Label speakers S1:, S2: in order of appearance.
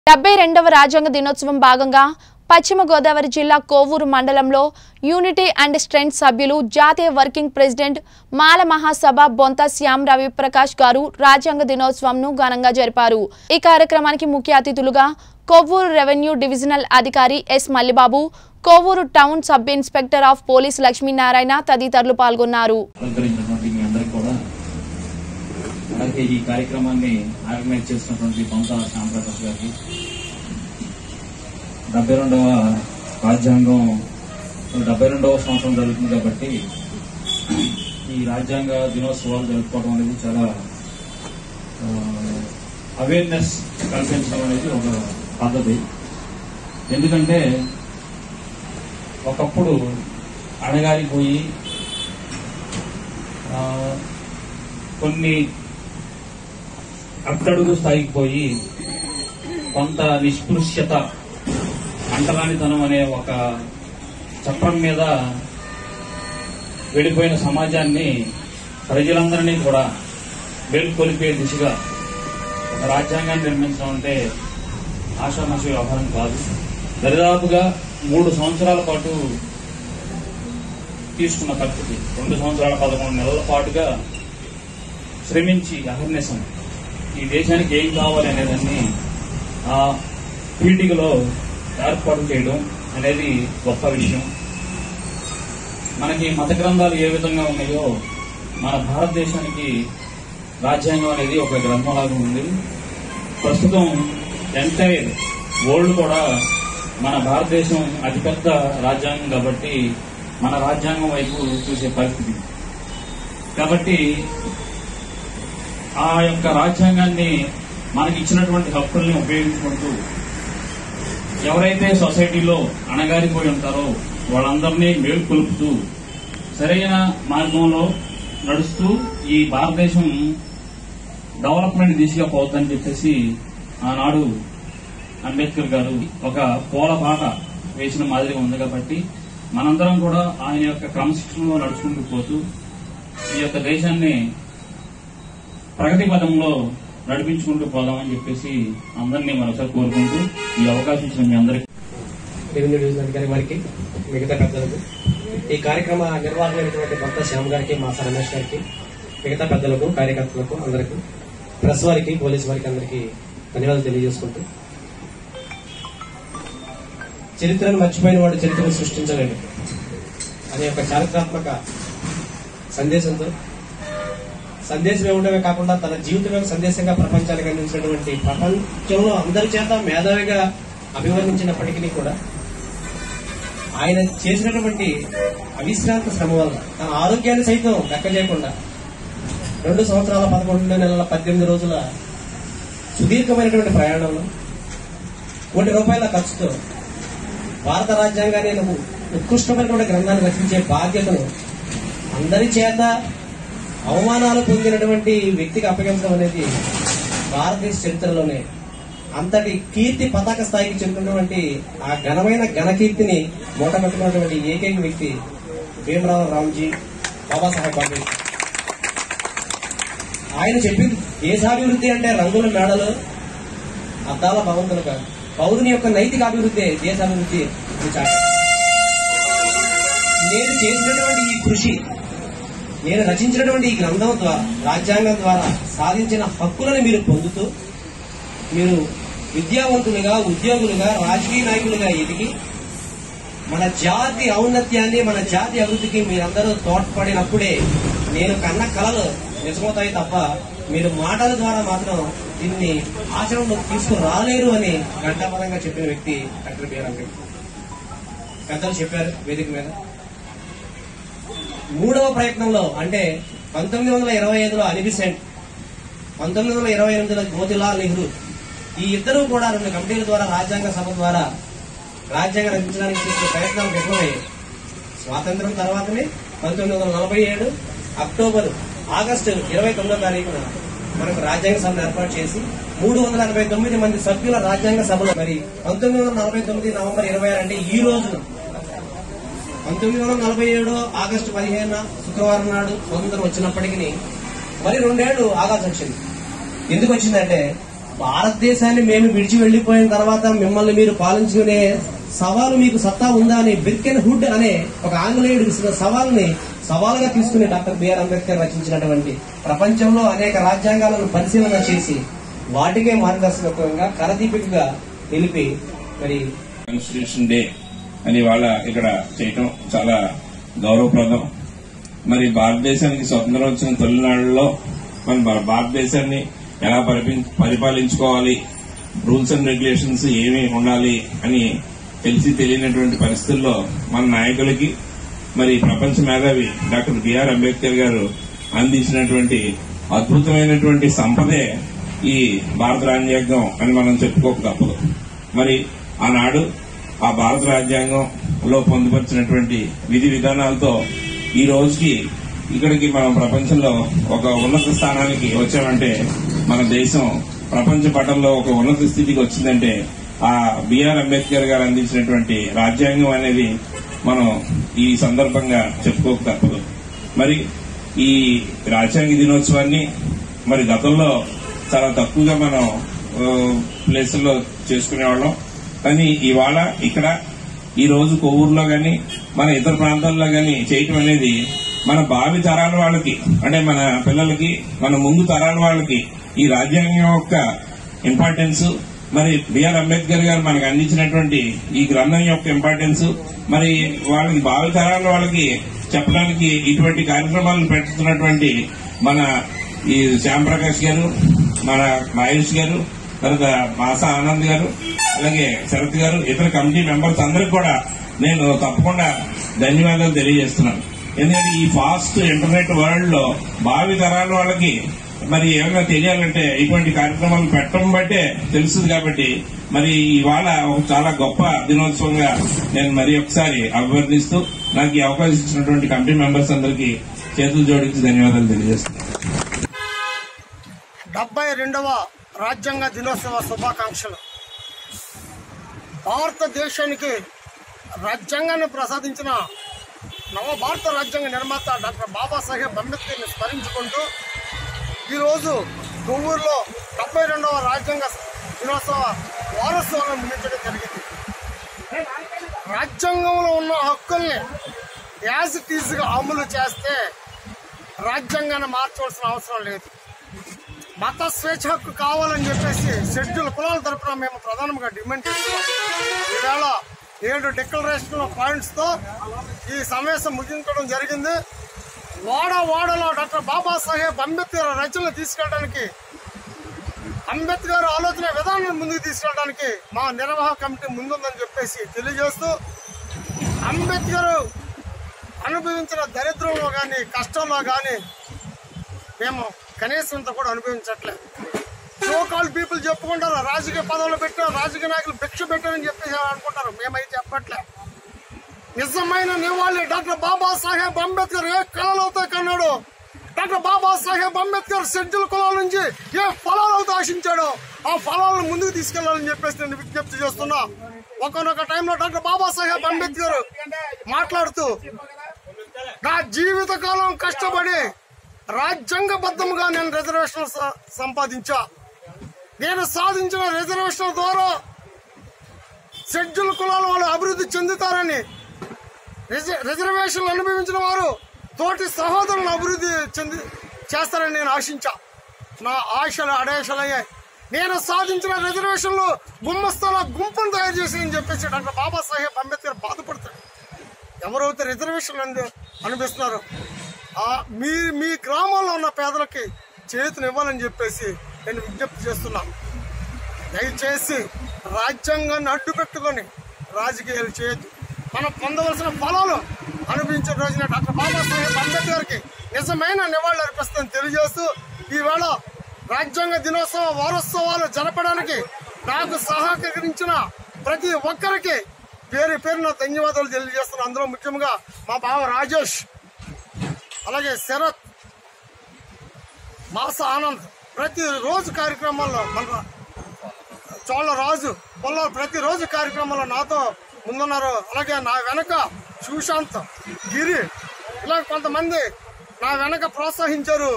S1: డెబ్బై రెండవ రాజ్యాంగ దినోత్సవం భాగంగా పశ్చిమ గోదావరి జిల్లా కోవూరు మండలంలో యూనిటీ అండ్ స్ట్రెంగ్త్ సభ్యులు జాతీయ వర్కింగ్ ప్రెసిడెంట్ మాల మహాసభ బొంత శ్యామ్ రవి ప్రకాష్ గారు రాజ్యాంగ దినోత్సవంను ఘనంగా జరిపారు ఈ కార్యక్రమానికి ముఖ్య అతిథులుగా కొవ్వూరు రెవెన్యూ డివిజనల్ అధికారి S Mallibabu Kovur town sub inspector of police Lakshminarayana తదితరులు పాల్గొన్నారు
S2: అలంకరించినటువంటి మీ అందరికి కూడా అలాగే ఈ కార్యక్రమాన్ని ఆర్గనైజ్ చేసినటువంటి బొంత శ్యాంప్రకాష్ గారికి డెబ్బై రెండవ రాజ్యాంగం డెబ్బై రెండవ సంవత్సరం జరుగుతుంది కాబట్టి ఈ రాజ్యాంగ దినోత్సవాలు జరుపుకోవడం అనేది చాలా అవేర్నెస్ కల్పించడం అనేది ఒక పద్ధతి ఎందుకంటే ఒకప్పుడు అడగారిపోయి ఆ, కొన్ని అట్టడుగు స్థాయికి పోయి కొంత నిస్పృశ్యత అంటరానితనం అనే ఒక చట్రం మీద వెళ్ళిపోయిన సమాజాన్ని ప్రజలందరినీ కూడా మేల్కొలిపే దిశగా ఒక రాజ్యాంగాన్ని నిర్మించడం అంటే ఆషామాషి వ్యవహారం కాదు దరిదాపుగా మూడు సంవత్సరాల పాటు తీసుకున్న పరిస్థితి రెండు సంవత్సరాల పదకొండు నెలల పాటుగా శ్రమించి అహర్నిశం ఈ దేశానికి ఏం కావాలి అనేదాన్ని ఆ పీఠికలో ఏర్పాటు చేయడం అనేది గొప్ప విషయం మనకి మత గ్రంథాలు ఏ విధంగా ఉన్నాయో మన భారతదేశానికి రాజ్యాంగం అనేది ఒక గ్రంథంలాగా ఉంది ప్రస్తుతం ఎంటైర్ వరల్డ్ కూడా మన భారతదేశం అతిపెద్ద రాజ్యాంగం కాబట్టి మన రాజ్యాంగం వైపు చూసే పరిస్థితి కాబట్టి ఆ యొక్క రాజ్యాంగాన్ని మనకి ఇచ్చినటువంటి హక్కుల్ని ఉపయోగించుకుంటూ ఎవరైతే సొసైటీలో అణగారిపోయి ఉంటారో వాళ్ళందరినీ మేల్కొల్పుతూ సరైన మార్గంలో నడుస్తూ ఈ భారతదేశం డెవలప్మెంట్ దిశగా పోతుందని చెప్పేసి ఆనాడు అంబేద్కర్ గారు ఒక పూల పాట వేసిన మాదిరిగా ఉంది కాబట్టి మనందరం కూడా ఆయన యొక్క క్రమశిక్షణలో నడుచుకుంటూ పోతూ ఈ యొక్క దేశాన్ని ప్రగతి పదంలో నడిపించుకుంటూ పోదామని చెప్పేసి అందరినీ మరొకసారి కోరుకుంటూ ఈ అవకాశం ఇచ్చిన మీ అందరికీ
S3: రెవెన్యూ డివిజన్ అధికారి వారికి మిగతా పెద్దలకు ఈ కార్యక్రమ నిర్వాహకులైనటువంటి భర్త శ్యామ్ గారికి మాసా రమేష్ గారికి మిగతా పెద్దలకు కార్యకర్తలకు అందరికి ప్రెస్ వారికి పోలీస్ వారికి అందరికి ధన్యవాదాలు తెలియజేసుకుంటూ చరిత్రను మర్చిపోయిన వాడు చరిత్రను సృష్టించలేడు అనే ఒక చారిత్రాత్మక సందేశంతో సందేశం ఇవ్వడమే కాకుండా తన జీవితమే ఒక సందేశంగా ప్రపంచానికి అందించినటువంటి ప్రపంచంలో అందరి చేత మేధావిగా అభివర్ణించినప్పటికీ కూడా ఆయన చేసినటువంటి అవిశ్రాంత శ్రమ వల్ల తన ఆరోగ్యాన్ని సైతం లెక్క చేయకుండా రెండు సంవత్సరాల పదకొండు నెలల పద్దెనిమిది రోజుల సుదీర్ఘమైనటువంటి ప్రయాణంలో కోటి రూపాయల ఖర్చుతో భారత రాజ్యాంగాన్ని నువ్వు ఉత్కృష్టమైనటువంటి గ్రంథాన్ని రచించే బాధ్యతను అందరి చేత అవమానాలు పొందినటువంటి వ్యక్తికి అప్పగించడం అనేది భారతదేశ చరిత్రలోనే అంతటి కీర్తి పతాక స్థాయికి చెందినటువంటి ఆ ఘనమైన ఘనకీర్తిని మూటగట్టుకున్నటువంటి ఏకైక వ్యక్తి భీమరావు రామ్జీ బాబాసాహెబ్ అంబేద్కర్ ఆయన చెప్పింది దేశాభివృద్ధి అంటే రంగుల మేడలు అద్దాల భవంతులు కాదు పౌరుని యొక్క నైతిక అభివృద్ధి దేశాభివృద్ధి ఇది చాట నేను చేసినటువంటి ఈ కృషి నేను రచించినటువంటి ఈ గ్రంథం ద్వారా రాజ్యాంగం ద్వారా సాధించిన హక్కులను మీరు పొందుతూ మీరు విద్యావంతులుగా ఉద్యోగులుగా రాజకీయ నాయకులుగా ఎదిగి మన జాతి ఔన్నత్యాన్ని మన జాతి అభివృద్ధికి మీరందరూ తోడ్పడినప్పుడే నేను కన్న కళలు నిజమవుతాయి తప్ప మీరు మాటల ద్వారా మాత్రం దీన్ని ఆచరణలోకి తీసుకురాలేరు అని ఘంటాపరంగా చెప్పిన వ్యక్తి డాక్టర్ బిఆర్ అంబేద్కర్ పెద్దలు చెప్పారు వేదిక మీద మూడవ ప్రయత్నంలో అంటే పంతొమ్మిది వందల ఇరవై ఐదులో అనిబిసెంట్ పంతొమ్మిది వందల ఇరవై ఎనిమిదిలో మోతిలాల్ నెహ్రూ ఈ ఇద్దరు కూడా రెండు కమిటీల ద్వారా రాజ్యాంగ సభ ద్వారా రాజ్యాంగం రచించడానికి చేసిన ప్రయత్నాలు విఫలమయ్యాయి స్వాతంత్రం తర్వాతనే పంతొమ్మిది వందల నలభై ఏడు అక్టోబర్ ఆగస్టు ఇరవై తొమ్మిదో తారీఖున మనకు రాజ్యాంగ సభను ఏర్పాటు చేసి మూడు వందల ఎనభై తొమ్మిది మంది సభ్యుల రాజ్యాంగ సభలో మరి పంతొమ్మిది వందల నలభై తొమ్మిది నవంబర్ ఇరవై ఆరు అంటే ఈ రోజున పంతొమ్మిది వందల నలభై ఏడు ఆగస్టు పదిహేను శుక్రవారం నాడు స్వతంత్రం వచ్చినప్పటికీ మరి రెండేళ్లు ఆగాల్సి వచ్చింది ఎందుకు వచ్చిందంటే భారతదేశాన్ని మేము విడిచి వెళ్లిపోయిన తర్వాత మిమ్మల్ని మీరు పాలించుకునే సవాలు మీకు సత్తా ఉందా అని బ్రికెన్ హుడ్ అనే ఒక ఆంగ్లేయుడు విసిన సవాల్ని సవాలుగా తీసుకుని డాక్టర్ బిఆర్ అంబేద్కర్ రచించినటువంటి ప్రపంచంలో అనేక రాజ్యాంగాలను పరిశీలన చేసి వాటికే మార్గదర్శకంగా కరదీపికగా నిలిపి మరి
S4: కాన్స్టిట్యూషన్ డే అని వాళ్ళ ఇక్కడ చేయటం చాలా గౌరవప్రదం మరి భారతదేశానికి స్వతంత్రం వచ్చిన తొలినాళ్లలో మన భా- భారతదేశాన్ని ఎలా పరిపి- పరిపాలించుకోవాలి రూల్స్ అండ్ రెగ్యులేషన్స్ ఏమి ఉండాలి అని తెలిసి తెలియనటువంటి పరిస్థితుల్లో మన నాయకులకి మరి ప్రపంచ మేధావి డాక్టర్ బిఆర్ అంబేద్కర్ గారు అందించినటువంటి అద్భుతమైనటువంటి సంపదే ఈ భారత రాజ్యాంగం అని మనం చెప్పుకోక తప్పదు మరి ఆనాడు ఆ భారత రాజ్యాంగంలో పొందుపరిచినటువంటి విధి విధానాలతో ఈ రోజుకి ఇక్కడికి మనం ప్రపంచంలో ఒక ఉన్నత స్థానానికి వచ్చామంటే మన దేశం ప్రపంచ పటంలో ఒక ఉన్నత స్థితికి వచ్చిందంటే ఆ బిఆర్ అంబేద్కర్ గారు అందించినటువంటి రాజ్యాంగం అనేది మనం ఈ సందర్భంగా చెప్పుకోక తప్పదు మరి ఈ రాజ్యాంగ దినోత్సవాన్ని మరి గతంలో చాలా తక్కువగా మనం ప్లేసుల్లో చేసుకునేవాళ్ళం కానీ ఇవాళ ఇక్కడ ఈ రోజు కొవ్వూరులో గాని మన ఇతర ప్రాంతాల్లో గాని చేయటం అనేది మన భావి తరాల వాళ్ళకి అంటే మన పిల్లలకి మన ముందు తరాల వాళ్ళకి ఈ రాజ్యాంగం యొక్క ఇంపార్టెన్స్ మరి బిఆర్ అంబేద్కర్ గారు మనకు అందించినటువంటి ఈ గ్రంథం యొక్క ఇంపార్టెన్స్ మరి వాళ్ళకి భావి తరాల వాళ్ళకి చెప్పడానికి ఇటువంటి కార్యక్రమాలను పెట్టుతున్నటువంటి మన ఈ శ్యామ్ ప్రకాష్ గారు మన మహేష్ గారు తర్వాత మాసా ఆనంద్ గారు అలాగే శరత్ గారు ఇతర కమిటీ మెంబర్స్ అందరికి కూడా నేను తప్పకుండా ధన్యవాదాలు తెలియజేస్తున్నాను ఎందుకంటే ఈ ఫాస్ట్ ఇంటర్నెట్ వరల్డ్ లో భావి తరాల వాళ్ళకి మరి ఏమైనా తెలియాలంటే ఇటువంటి కార్యక్రమాలు పెట్టడం బట్టే తెలుస్తుంది కాబట్టి మరి ఇవాళ ఒక చాలా గొప్ప దినోత్సవంగా నేను మరి ఒకసారి అభివర్ణిస్తూ నాకు ఈ అవకాశం ఇచ్చినటువంటి కమిటీ మెంబర్స్ అందరికీ చేతులు జోడించి ధన్యవాదాలు తెలియజేస్తున్నాను
S5: డెబ్బై రెండవ రాజ్యాంగ దినోత్సవ శుభాకాంక్షలు భారతదేశానికి రాజ్యాంగాన్ని ప్రసాదించిన నవభారత రాజ్యాంగ నిర్మాత డాక్టర్ బాబాసాహెబ్ అంబేద్కర్ని స్మరించుకుంటూ ఈరోజు కొవ్వూరులో డెబ్బై రెండవ రాజ్యాంగ దినోత్సవ వారోత్సవాలను ముగించడం జరిగింది రాజ్యాంగంలో ఉన్న హక్కుల్ని యాజ్ ఇట్ ఈజ్గా అమలు చేస్తే రాజ్యాంగాన్ని మార్చవలసిన అవసరం లేదు మత స్వేచ్ఛ హక్కు కావాలని చెప్పేసి షెడ్యూల్ కులాల తరపున మేము ప్రధానంగా డిమాండ్ చేస్తున్నాం ఈవేళ ఏడు డిక్లరేషన్ పాయింట్స్ తో ఈ సమావేశం ముగించడం జరిగింది వాడ వాడలో డాక్టర్ బాబాసాహెబ్ అంబేద్కర్ రచనలు తీసుకెళ్ళడానికి అంబేద్కర్ ఆలోచన విధానాన్ని ముందుకు తీసుకెళ్ళడానికి మా నిర్వాహక కమిటీ ముందుందని చెప్పేసి తెలియజేస్తూ అంబేద్కర్ అనుభవించిన దరిద్రంలో కానీ కష్టంలో కానీ మేము కనీసం ఇంత కూడా అనుభవించట్లేదు సో కాల్ పీపుల్ చెప్పుకుంటారు రాజకీయ పదవులు పెట్టారు రాజకీయ నాయకులు భిక్ష పెట్టారని చెప్పేసి అనుకుంటారు మేమైతే చెప్పట్లే నిజమైన నివాళి డాక్టర్ బాబాసాహెబ్ అంబేద్కర్ ఏ కళలతో కన్నాడు డాక్టర్ బాబాసాహెబ్ అంబేద్కర్ షెడ్యూల్ కులాల నుంచి ఏ ఫలాలతో ఆశించాడో ఆ ఫలాలను ముందుకు తీసుకెళ్లాలని చెప్పేసి నేను విజ్ఞప్తి చేస్తున్నా ఒకనొక టైంలో డాక్టర్ బాబాసాహెబ్ అంబేద్కర్ మాట్లాడుతూ నా జీవిత కాలం కష్టపడి రాజ్యాంగబద్ధంగా నేను రిజర్వేషన్ సంపాదించా నేను సాధించిన రిజర్వేషన్ ద్వారా షెడ్యూల్ కులాల వాళ్ళు అభివృద్ధి చెందుతారని రిజ- రిజర్వేషన్లు అనుభవించిన వారు తోటి సహోదరులను అభివృద్ధి చెంది చేస్తారని నేను ఆశించా నా ఆశలు అడేషలయ్యాయి నేను సాధించిన రిజర్వేషన్లు గుమ్మస్థల గుంపును తయారు చేసి అని చెప్పేసి డాక్టర్ బాబాసాహెబ్ అంబేద్కర్ బాధపడతాడు ఎవరైతే రిజర్వేషన్లు అంది అనిపిస్తున్నారు ఆ మీ మీ గ్రామాల్లో ఉన్న పేదలకి చేతిని ఇవ్వాలని చెప్పేసి నేను విజ్ఞప్తి చేస్తున్నా దయచేసి రాజ్యాంగాన్ని అడ్డు పెట్టుకొని రాజకీయాలు చేయొద్దు మనం పొందవలసిన ఫలాలు అనుభవించిన రోజున డాక్టర్ బాబాసాహెబ్ అంబేద్కర్కి నిజమైన నివాళులు అర్పిస్తుందని తెలియజేస్తూ ఈవేళ రాజ్యాంగ దినోత్సవ వారోత్సవాలు జరపడానికి నాకు సహకరించిన ప్రతి ఒక్కరికి పేరు పేరున ధన్యవాదాలు తెలియజేస్తున్నాను అందులో ముఖ్యంగా మా బావ రాజేష్ అలాగే శరత్ మాస ఆనంద్ ప్రతి రోజు కార్యక్రమాల్లో మన చోళ్ళ రాజు పొల్ల ప్రతిరోజు కార్యక్రమంలో నాతో ముందున్నారు అలాగే నా వెనక సుశాంత్ గిరి ఇలా కొంతమంది నా వెనక ప్రోత్సహించారు